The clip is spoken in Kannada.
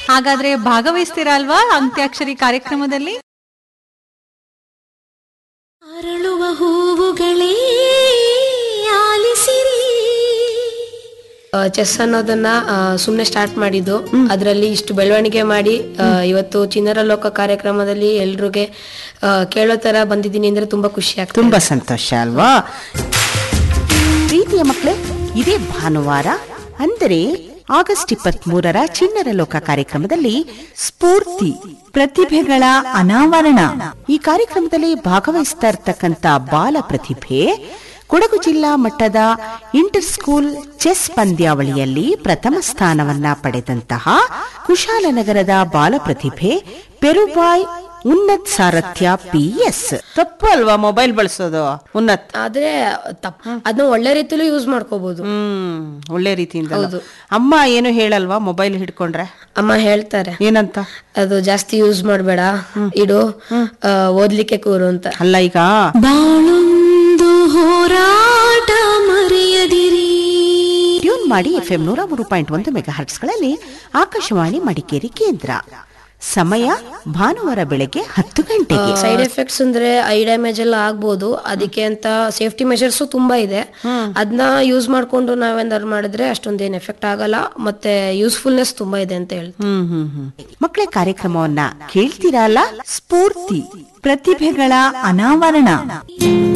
ಹಾಗಾದ್ರೆ ಭಾಗವಹಿಸ್ತೀರಾ ಅಲ್ವಾ ಅಂತ್ಯಾಕ್ಷರಿ ಕಾರ್ಯಕ್ರಮದಲ್ಲಿ ಅರಳುವ ಹೂವುಗಳೇ ಆಲಿಸಿರಿ ಚೆಸ್ ಅನ್ನೋದನ್ನ ಸುಮ್ಮನೆ ಸ್ಟಾರ್ಟ್ ಮಾಡಿದ್ದು ಅದರಲ್ಲಿ ಇಷ್ಟು ಬೆಳವಣಿಗೆ ಮಾಡಿ ಆ, ಇವತ್ತು ಚಿನ್ನರ ಲೋಕ ಕಾರ್ಯಕ್ರಮದಲ್ಲಿ ಎಲ್ರಿಗೆ ಆ, ಕೇಳೋ ತರ ಬಂದಿದ್ದೀನಿ ಅಂದ್ರೆ ತುಂಬಾ ಖುಷಿ ಆಗ್ತದೆ ತುಂಬಾ ಸಂತೋಷ ಅಲ್ವಾ ಪ್ರೀತಿಯ ಮಕ್ಕಳೇ ಇದೇ ಭಾನುವಾರ ಅಂದರೆ ಆಗಸ್ಟ್ ಇಪ್ಪತ್ತ್ ಮೂರರ ಚಿಣ್ಣರ ಲೋಕ ಕಾರ್ಯಕ್ರಮದಲ್ಲಿ ಸ್ಫೂರ್ತಿ ಪ್ರತಿಭೆಗಳ ಅನಾವರಣ ಈ ಕಾರ್ಯಕ್ರಮದಲ್ಲಿ ಭಾಗವಹಿಸ್ತಾ ಇರ್ತಕ್ಕಂಥ ಬಾಲ ಪ್ರತಿಭೆ ಕೊಡಗು ಜಿಲ್ಲಾ ಮಟ್ಟದ ಇಂಟರ್ ಸ್ಕೂಲ್ ಚೆಸ್ ಪಂದ್ಯಾವಳಿಯಲ್ಲಿ ಪ್ರಥಮ ಸ್ಥಾನವನ್ನ ಪಡೆದಂತಹ ಕುಶಾಲನಗರದ ಬಾಲ ಪ್ರತಿಭೆ ಪೆರುಬಾಯ್ ಉನ್ನತ್ ಸಾರಥ್ಯ ಪಿಎಸ್ ತಪ್ಪು ಅಲ್ವಾ ಮೊಬೈಲ್ ಬಳಸೋದು ಉನ್ನತ್ ಆದ್ರೆ ತಪ್ ಅದನ್ನ ಒಳ್ಳೆ ರೀತಿಲೂ ಯೂಸ್ ಮಾಡ್ಕೋಬಹುದು ಹ್ಮ್ ಒಳ್ಳೆ ರೀತಿಯಿಂದ ಹೌದು. ಅಮ್ಮ ಏನು ಹೇಳಲ್ವಾ ಮೊಬೈಲ್ ಹಿಡ್ಕೊಂಡ್ರೆ ಅಮ್ಮ ಹೇಳ್ತಾರೆ ಏನಂತ ಅದು ಜಾಸ್ತಿ ಯೂಸ್ ಮಾಡಬೇಡ ಇಡು ಆ, ಓದ್ಲಿಕ್ಕೆ ಕೂರು ಅಂತ ಅಲ್ಲ ಈಗ ಬಾಳೊಂದು ಹೋರಾಟ ಮರೆಯದಿರಿ ಟ್ಯೂನ್ ಮಾಡಿ ಎಫ್ ಎಂ ನೂರ ಮೂರು ಪಾಯಿಂಟ್ ಒಂದು ಮೆಗಾ ಹರ್ಟ್ಸ್ಗಳಲ್ಲಿ ಆಕಾಶವಾಣಿ ಮಡಿಕೇರಿ ಕೇಂದ್ರ ಸಮಯ ಭಾನುವಾರ ಬೆಳಗ್ಗೆ ಹತ್ತು ಗಂಟೆಗೆ ಸೈಡ್ ಎಫೆಕ್ಟ್ಸ್ ಅಂದ್ರೆ ಐ ಡ್ಯಾಮೇಜ್ ಎಲ್ಲ ಆಗ್ಬೋದು ಅದಕ್ಕೆ ಅಂತ ಸೇಫ್ಟಿ ಮೆಷರ್ಸ್ ತುಂಬಾ ಇದೆ ಅದನ್ನ ಯೂಸ್ ಮಾಡ್ಕೊಂಡು ನಾವೇನಾದ್ರು ಮಾಡಿದ್ರೆ ಅಷ್ಟೊಂದೇನು ಎಫೆಕ್ಟ್ ಆಗಲ್ಲ ಮತ್ತೆ ಯೂಸ್ಫುಲ್ನೆಸ್ ತುಂಬಾ ಇದೆ ಅಂತ ಹೇಳ್ತೀನಿ ಹ್ಮ್ ಹ್ಮ್ ಹ್ಮ್ ಮಕ್ಕಳ ಕಾರ್ಯಕ್ರಮವನ್ನ ಕೇಳ್ತೀರಾ ಅಲ್ಲ ಸ್ಫೂರ್ತಿ ಪ್ರತಿಭೆಗಳ ಅನಾವರಣ